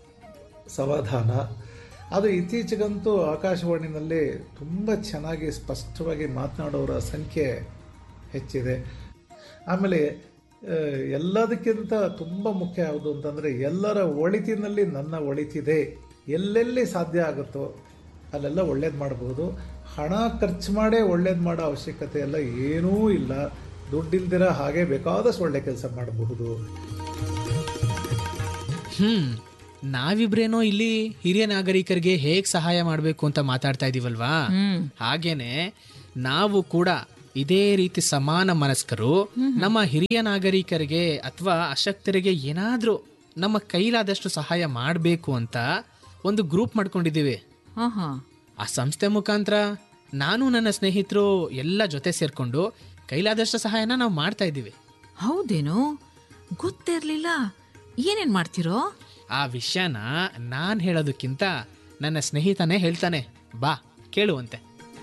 ಸಮಾಧಾನ ಅದು ಇತ್ತೀಚೆಗಂತೂ ಆಕಾಶವಾಣಿನಲ್ಲಿ ತುಂಬ ಚೆನ್ನಾಗಿ ಸ್ಪಷ್ಟವಾಗಿ ಮಾತನಾಡೋರ ಸಂಖ್ಯೆ ಹೆಚ್ಚಿದೆ ಆಮೇಲೆ ಆ, ಎಲ್ಲದಕ್ಕಿಂತ ತುಂಬ ಮುಖ್ಯ ಯಾವುದು ಅಂತಂದರೆ ಎಲ್ಲರ ಒಳಿತಿನಲ್ಲಿ ನನ್ನ ಒಳಿತಿದೆ ಎಲ್ಲೆಲ್ಲಿ ಸಾಧ್ಯ ಆಗುತ್ತೋ ಅಲ್ಲೆಲ್ಲ ಒಳ್ಳೇದು ಮಾಡ್ಬೋದು ಹಣ ಖರ್ಚು ಮಾಡೇ ಒಳ್ಳೇದು ಮಾಡೋ ಅವಶ್ಯಕತೆ ಎಲ್ಲ ಏನೂ ಇಲ್ಲ ದುಡ್ಡಿಲ್ದಿರ ಹಾಗೆ ಬೇಕಾದಷ್ಟು ಒಳ್ಳೆ ಕೆಲಸ ಮಾಡಬಹುದು ಹ್ಮ್ ನಾವಿಬ್ರೇನೋ ಇಲ್ಲಿ ಹಿರಿಯ ನಾಗರಿಕರಿಗೆ ಹೇಗ್ ಸಹಾಯ ಮಾಡಬೇಕು ಅಂತ ಮಾತಾಡ್ತಾ ಇದೀವಲ್ವಾ ಹಾಗೇನೆ ನಾವು ಕೂಡ ಇದೇ ರೀತಿ ಸಮಾನ ಮನಸ್ಕರು ನಮ್ಮ ಹಿರಿಯ ನಾಗರಿಕರಿಗೆ ಅಥವಾ ಅಶಕ್ತರಿಗೆ ಏನಾದರೂ ನಮ್ಮ ಕೈಲಾದಷ್ಟು ಸಹಾಯ ಮಾಡಬೇಕು ಅಂತ ಒಂದು ಗ್ರೂಪ್ ಮಾಡ್ಕೊಂಡಿದ್ದೀವಿ ಹಾಂ ಹಾಂ ಆ ಸಂಸ್ಥೆ ಮುಖಾಂತರ ನಾನು ನನ್ನ ಸ್ನೇಹಿತರು ಎಲ್ಲ ಜೊತೆ ಸೇರ್ಕೊಂಡು ಕೈಲಾದಷ್ಟು ಸಹಾಯನ ನಾವು ಮಾಡ್ತಾ ಇದ್ದೀವಿ ಹೌದೇನು ಗೊತ್ತಿರಲಿಲ್ಲ ಏನೇನು ಮಾಡ್ತಿರೋ ಆ ವಿಷಯನ ನಾನು ಹೇಳೋದಕ್ಕಿಂತ ನನ್ನ ಸ್ನೇಹಿತನೇ ಹೇಳ್ತಾನೆ ಬಾ ಕೇಳುವಂತೆ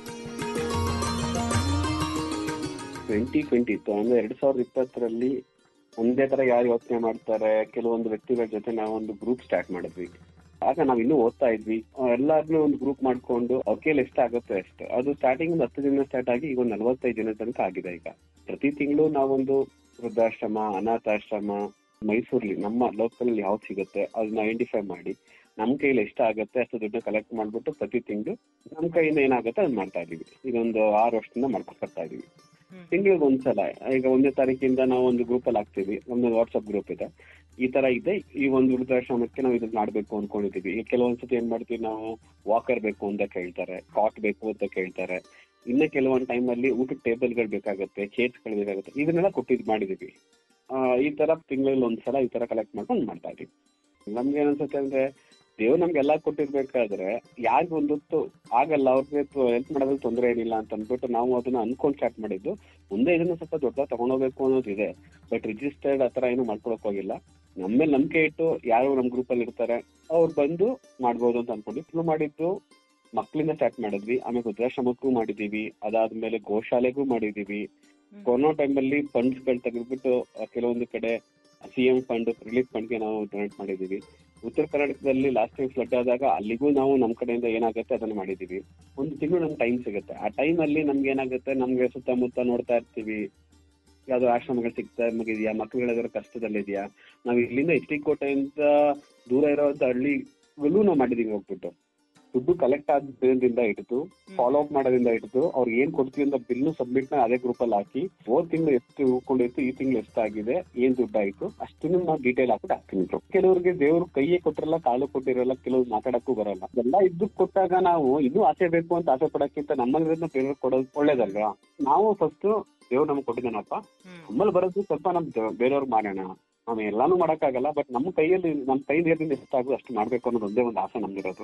ಟ್ವೆಂಟಿ ಟ್ವೆಂಟಿ ಇತ್ತು ಅಂದ್ರೆ ಎರಡ್ ಸಾವಿರದ ಇಪ್ಪತ್ತರಲ್ಲಿ ಒಂದೇ ತರ ಯಾರು ಯೋಚನೆ ಮಾಡ್ತಾರೆ ಕೆಲವೊಂದು ವ್ಯಕ್ತಿಗಳ ಜೊತೆ ನಾವೊಂದು ಗ್ರೂಪ್ ಸ್ಟಾರ್ಟ್ ಮಾಡಿದ್ವಿ ಆಗ ನಾವ್ ಇನ್ನೂ ಓದ್ತಾ ಇದ್ವಿ ಎಲ್ಲಾರ್ನೂ ಒಂದು ಗ್ರೂಪ್ ಮಾಡ್ಕೊಂಡು ಅವ್ರ ಕೈಲಿ ಎಷ್ಟಾಗುತ್ತೆ ಅಷ್ಟು ಅದು ಸ್ಟಾರ್ಟಿಂಗ್ ಒಂದು ಹತ್ತು ದಿನ ಸ್ಟಾರ್ಟ್ ಆಗಿ ಈಗ ಒಂದು ನಲವತ್ತೈದು ದಿನ ತನಕ ಆಗಿದೆ ಈಗ ಪ್ರತಿ ತಿಂಗಳು ನಾವೊಂದು ವೃದ್ಧಾಶ್ರಮ ಅನಾಥಾಶ್ರಮ ಮೈಸೂರಲ್ಲಿ ನಮ್ಮ ಲೋಕಲ್ ಯಾವ್ದು ಸಿಗುತ್ತೆ ಅದನ್ನ ಐಡೆಂಟಿಫೈ ಮಾಡಿ ನಮ್ ಕೈಲಿ ಎಷ್ಟಾಗತ್ತೆ ಅಷ್ಟು ದುಡ್ಡು ಕಲೆಕ್ಟ್ ಮಾಡ್ಬಿಟ್ಟು ಪ್ರತಿ ತಿಂಗಳು ನಮ್ ಕೈಯಿಂದ ಏನಾಗುತ್ತೆ ಅದ್ ಮಾಡ್ತಾ ಇದೀವಿ ಇದೊಂದು ಆರು ವರ್ಷದಿಂದ ಮಾಡ್ಕೊಂಡು ಬರ್ತಾ ಇದೀವಿ ತಿಂಗಳಿಗೆ ಒಂದ್ಸಲ ಈಗ ಒಂದನೇ ತಾರೀಕಿಂದ ನಾವು ಒಂದು ಗ್ರೂಪ್ ಅಲ್ಲಿ ಹಾಕ್ತೀವಿ ನಮ್ದು ವಾಟ್ಸ್ಆಪ್ ಗ್ರೂಪ್ ಇದೆ ಈ ತರ ಇದೆ ಈ ಒಂದು ವೃದ್ಧಾಶ್ರಮಕ್ಕೆ ನಾವು ಇದನ್ನ ಮಾಡ್ಬೇಕು ಅನ್ಕೊಂಡಿದೀವಿ ಈಗ ಕೆಲವೊಂದ್ಸತಿ ಏನ್ ಮಾಡ್ತೀವಿ ನಾವು ವಾಕರ್ ಬೇಕು ಅಂತ ಕೇಳ್ತಾರೆ ಕಾಟ್ ಬೇಕು ಅಂತ ಕೇಳ್ತಾರೆ ಇನ್ನ ಕೆಲವೊಂದ್ ಟೈಮ್ ಅಲ್ಲಿ ಊಟದ ಟೇಬಲ್ ಗಳು ಬೇಕಾಗುತ್ತೆ ಚೇರ್ಸ್ ಗಳು ಬೇಕಾಗುತ್ತೆ ಇದನ್ನೆಲ್ಲ ಕೊಟ್ಟಿದ್ ಮಾಡಿದೀವಿ ಆ, ಈ ತರ ತಿಂಗಳಲ್ಲಿ ಒಂದ್ಸಲ ಈ ತರ ಕಲೆಕ್ಟ್ ಮಾಡ್ಕೊಂಡು ಮಾಡ್ತಾ ಇದೀವಿ ನಮ್ಗೆ ಏನನ್ಸುತ್ತೆ ಅಂದ್ರೆ ದೇವ್ರು ನಮ್ಗೆಲ್ಲ ಕೊಟ್ಟಿರ್ಬೇಕಾದ್ರೆ ಯಾರಿಗ ಒಂದೊತ್ತು ಆಗಲ್ಲ ಅವ್ರಿಗೆ ಹೆಲ್ಪ್ ಮಾಡೋದ್ರಲ್ಲಿ ತೊಂದರೆ ಏನಿಲ್ಲ ಅಂತ ಅಂದ್ಬಿಟ್ಟು ನಾವು ಅದನ್ನ ಅನ್ಕೊಂಡ್ ಸ್ಟಾರ್ಟ್ ಮಾಡಿದ್ದು ಮುಂದೆ ಇದನ್ನ ಸ್ವಲ್ಪ ದೊಡ್ಡ ತಗೊಂಡೋಗ್ಬೇಕು ಅನ್ನೋದಿದೆ ಬಟ್ ರಿಜಿಸ್ಟರ್ಡ್ ಆತರ ಏನು ಮಾಡ್ಕೊಳಕ್ ಹೋಗಿಲ್ಲ ನಮ್ಮೇಲೆ ನಂಬಿಕೆ ಇಟ್ಟು ಯಾರು ನಮ್ ಗ್ರೂಪ್ ಅಲ್ಲಿ ಇರ್ತಾರೆ ಅವ್ರು ಬಂದು ಮಾಡ್ಬೋದು ಅಂತ ಅನ್ಕೊಂಡು ಶುರು ಮಾಡಿದ್ದು ಮಕ್ಕಳಿಂದ ಸ್ಟಾರ್ಟ್ ಮಾಡಿದ್ವಿ ಆಮೇಲೆ ವೃದ್ಧಾಶ್ರಮಕ್ಕೂ ಮಾಡಿದೀವಿ ಅದಾದ್ಮೇಲೆ ಗೋಶಾಲೆಗೂ ಮಾಡಿದೀವಿ ಕೊರೋನಾ ಟೈಮಲ್ಲಿ ಫಂಡ್ಸ್ ಗಳು ತೆಗೆದ್ಬಿಟ್ಟು ಆ, ಕೆಲವೊಂದು ಕಡೆ ಸಿ ಎಂ ಫಂಡ್ ರಿಲೀಫ್ ಫಂಡ್ಗೆ ನಾವು ಡೊನೇಟ್ ಮಾಡಿದೀವಿ ಉತ್ತರ ಕರ್ನಾಟಕದಲ್ಲಿ ಲಾಸ್ಟ್ ಟೈಮ್ ಫ್ಲಡ್ ಆದಾಗ ಅಲ್ಲಿಗೂ ನಾವು ನಮ್ ಕಡೆಯಿಂದ ಏನಾಗುತ್ತೆ ಅದನ್ನ ಮಾಡಿದೀವಿ ಒಂದು ತಿಂಗಳು ನಮ್ಗೆ ಟೈಮ್ ಸಿಗುತ್ತೆ ಆ ಟೈಮ್ ಅಲ್ಲಿ ನಮ್ಗೆ ಏನಾಗುತ್ತೆ ನಮ್ಗೆ ಸುತ್ತಮುತ್ತ ನೋಡ್ತಾ ಇರ್ತೀವಿ ಯಾವ್ದೋ ಆಶ್ರಮಗಳು ಸಿಗ್ತಾ ಮುಗಿದ್ಯಾ ಮಕ್ಕಳುಗಳಿರೋ ಕಷ್ಟದಲ್ಲಿದ್ಯಾ ನಾವ್ ಇಲ್ಲಿಂದ ಎಚ್ ಡಿ ಕೋಟೆಯಿಂದ ದೂರ ಇರೋಂತ ಹಳ್ಳಿಗಳೂ ನಾವು ಮಾಡಿದೀವಿ ಹೋಗ್ಬಿಟ್ಟು ದುಡ್ಡು ಕಲೆಕ್ಟ್ ಆದ್ರಿಂದ ಹಿಡಿದು ಫಾಲೋ ಅಪ್ ಮಾಡೋದ್ರಿಂದ ಹಿಡಿದು ಅವ್ರಿಗೆ ಏನ್ ಕೊಡ್ತೀವಿ ಅಂತ ಬಿಲ್ ಸಬ್ಮಿಟ್ ನ ಅದೇ ಗ್ರೂಪ್ ಅಲ್ಲಿ ಹಾಕಿ ಹೋದ್ ತಿಂಗಳು ಎಷ್ಟು ಉಳ್ಕೊಂಡಿತ್ತು ಈ ತಿಂಗಳು ಎಷ್ಟಾಗಿದೆ ಏನ್ ದುಡ್ಡಾಯ್ತು ಅಷ್ಟನ್ನು ನಾವು ಡೀಟೇಲ್ ಹಾಕ್ಬಿಟ್ಟು ಹಾಕ್ತೀನಿ bro. ಕೆಲವ್ರಿಗೆ ದೇವ್ರು ಕೈಯೇ ಕೊಟ್ಟಿರಲ್ಲ ಕಾಲು ಕೊಟ್ಟಿರಲ್ಲ ಕೆಲವ್ರು ಮಾತಾಡಕ್ಕೂ ಬರಲ್ಲ ಎಲ್ಲ ಇದ್ದು ಕೊಟ್ಟಾಗ ನಾವು ಇನ್ನೂ ಆಸೆ ಬೇಕು ಅಂತ ಆಸೆ ಪಡಕ್ಕಿಂತ ನಮ್ಮದ್ರಿಂದ ಬೇರೆಯವ್ರಿಗೆ ಕೊಡೋದು ಒಳ್ಳೇದಲ್ವಾ ನಾವು ಫಸ್ಟ್ ದೇವ್ರು ನಮ್ಗೆ ಕೊಟ್ಟಿದ್ದಾನಪ್ಪ ನಮ್ಮಲ್ಲಿ ಬರೋದು ಸ್ವಲ್ಪ ನಮ್ ಬೇರೆಯವ್ರಿಗೆ ಮಾಡೋಣ ನಾವು ಎಲ್ಲಾನು ಮಾಡಕ್ಕಾಗಲ್ಲ ಬಟ್ ನಮ್ಮ ಕೈಯಲ್ಲಿ ನಮ್ಮ ಕೈ ನೀರಿನಿಂದ ಎಷ್ಟಾಗುದು ಅಷ್ಟು ಮಾಡ್ಬೇಕು ಅನ್ನೋದು ಒಂದೇ ಒಂದು ಆಸೆ ನಮ್ದಿರೋದು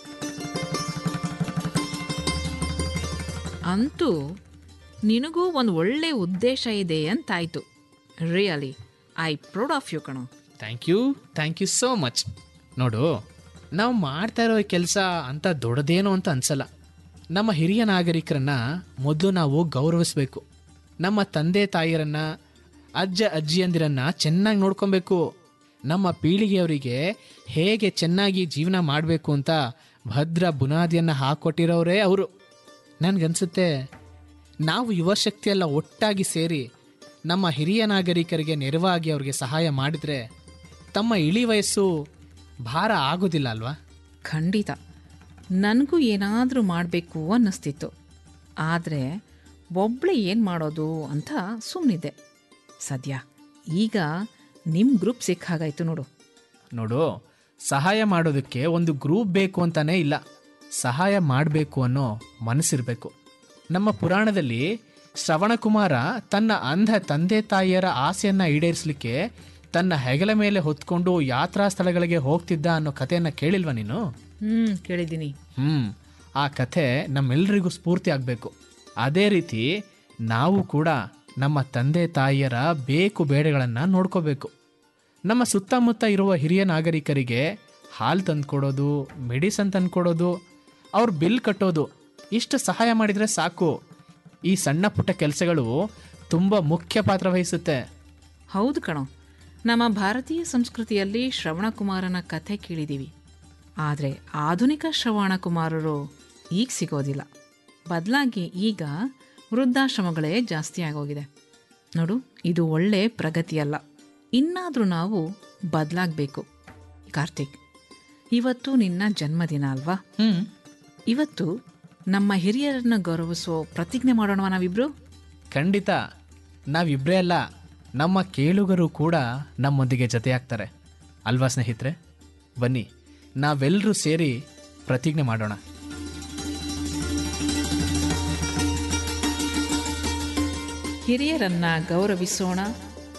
ಅಂತೂ ನಿನಗೂ ಒಂದು ಒಳ್ಳೆ ಉದ್ದೇಶ ಇದೆ ಅಂತಾಯ್ತು really I proud of you ಕಣೋ thank you thank you so much ನೋಡು ನಾವು ಮಾಡ್ತಾ ಇರೋ ಕೆಲಸ ಅಂತ ದೊಡ್ಡದೇನು ಅಂತ ಅನ್ಸಲ್ಲ ನಮ್ಮ ಹಿರಿಯ ನಾಗರಿಕರನ್ನ ಮೊದಲು ನಾವು ಗೌರವಿಸಬೇಕು ನಮ್ಮ ತಂದೆ ತಾಯಿಯರನ್ನ ಅಜ್ಜ ಅಜ್ಜಿಯಂದಿರನ್ನ ಚೆನ್ನಾಗಿ ನೋಡ್ಕೊಬೇಕು ನಮ್ಮ ಪೀಳಿಗೆಯವರಿಗೆ ಹೇಗೆ ಚೆನ್ನಾಗಿ ಜೀವನ ಮಾಡಬೇಕು ಅಂತ ಭದ್ರ ಬುನಾದಿಯನ್ನು ಹಾಕೊಟ್ಟಿರೋರೇ ಅವರು ನನಗನ್ಸುತ್ತೆ ನಾವು ಯುವಶಕ್ತಿಯೆಲ್ಲ ಒಟ್ಟಾಗಿ ಸೇರಿ ನಮ್ಮ ಹಿರಿಯ ನಾಗರಿಕರಿಗೆ ನೆರವಾಗಿ ಅವ್ರಿಗೆ ಸಹಾಯ ಮಾಡಿದ್ರೆ ತಮ್ಮ ಇಳಿ ವಯಸ್ಸು ಭಾರ ಆಗೋದಿಲ್ಲ ಅಲ್ವಾ ಖಂಡಿತ ನನಗೂ ಏನಾದರೂ ಮಾಡಬೇಕು ಅನ್ನಿಸ್ತಿತ್ತು ಆದರೆ ಒಬ್ಬಳೇ ಏನು ಮಾಡೋದು ಅಂತ ಸುಮ್ಮನಿದ್ದೆ ಸದ್ಯ ಈಗ ನಿಮ್ಮ ಗ್ರೂಪ್ ಸಿಕ್ಕಾಗಾಯ್ತು ನೋಡು ನೋಡು ಸಹಾಯ ಮಾಡೋದಕ್ಕೆ ಒಂದು ಗ್ರೂಪ್ ಬೇಕು ಅಂತಾನೇ ಇಲ್ಲ ಸಹಾಯ ಮಾಡಬೇಕು ಅನ್ನೋ ಮನಸ್ಸಿರಬೇಕು ನಮ್ಮ ಪುರಾಣದಲ್ಲಿ ಶ್ರವಣಕುಮಾರ ತನ್ನ ಅಂಧ ತಂದೆ ತಾಯಿಯರ ಆಸೆಯನ್ನ ಈಡೇರಿಸಲಿಕ್ಕೆ ತನ್ನ ಹೆಗಲ ಮೇಲೆ ಹೊತ್ಕೊಂಡು ಯಾತ್ರಾ ಸ್ಥಳಗಳಿಗೆ ಹೋಗ್ತಿದ್ದ ಅನ್ನೋ ಕಥೆಯನ್ನ ಕೇಳಿಲ್ವಾ ನೀನು ಹ್ಞೂ ಕೇಳಿದ್ದೀನಿ ಹ್ಮ್ ಆ ಕಥೆ ನಮ್ಮೆಲ್ಲರಿಗೂ ಸ್ಫೂರ್ತಿ ಆಗಬೇಕು ಅದೇ ರೀತಿ ನಾವು ಕೂಡ ನಮ್ಮ ತಂದೆ ತಾಯಿಯರ ಬೇಕು ಬೇಡಗಳನ್ನು ನೋಡ್ಕೋಬೇಕು ನಮ್ಮ ಸುತ್ತಮುತ್ತ ಇರುವ ಹಿರಿಯ ನಾಗರಿಕರಿಗೆ ಹಾಲು ತಂದ್ಕೊಡೋದು ಮೆಡಿಸನ್ ತಂದ್ಕೊಡೋದು ಅವ್ರ ಬಿಲ್ ಕಟ್ಟೋದು ಇಷ್ಟು ಸಹಾಯ ಮಾಡಿದರೆ ಸಾಕು ಈ ಸಣ್ಣ ಪುಟ್ಟ ಕೆಲಸಗಳು ತುಂಬ ಮುಖ್ಯ ಪಾತ್ರ ವಹಿಸುತ್ತೆ ಹೌದು ಕಣೋ ನಮ್ಮ ಭಾರತೀಯ ಸಂಸ್ಕೃತಿಯಲ್ಲಿ ಶ್ರವಣಕುಮಾರನ ಕಥೆ ಕೇಳಿದ್ದೀವಿ ಆದರೆ ಆಧುನಿಕ ಶ್ರವಣಕುಮಾರರು ಈಗ ಸಿಗೋದಿಲ್ಲ ಬದಲಾಗಿ ಈಗ ವೃದ್ಧಾಶ್ರಮಗಳೇ ಜಾಸ್ತಿ ಆಗೋಗಿದೆ ನೋಡು ಇದು ಒಳ್ಳೆ ಪ್ರಗತಿಯಲ್ಲ ಇನ್ನಾದರೂ ನಾವು ಬದಲಾಗಬೇಕು ಕಾರ್ತಿಕ್ ಇವತ್ತು ನಿನ್ನ ಜನ್ಮದಿನ ಅಲ್ವಾ ಹ್ಮ್ ಇವತ್ತು ನಮ್ಮ ಹಿರಿಯರನ್ನು ಗೌರವಿಸೋ ಪ್ರತಿಜ್ಞೆ ಮಾಡೋಣವಾ ನಾವಿಬ್ರು ಖಂಡಿತ ನಾವಿಬ್ಬರೇ ಅಲ್ಲ ನಮ್ಮ ಕೇಳುಗರು ಕೂಡ ನಮ್ಮೊಂದಿಗೆ ಜೊತೆಯಾಗ್ತಾರೆ ಅಲ್ವಾ ಸ್ನೇಹಿತರೆ ಬನ್ನಿ ನಾವೆಲ್ಲರೂ ಸೇರಿ ಪ್ರತಿಜ್ಞೆ ಮಾಡೋಣ ಹಿರಿಯರನ್ನ ಗೌರವಿಸೋಣ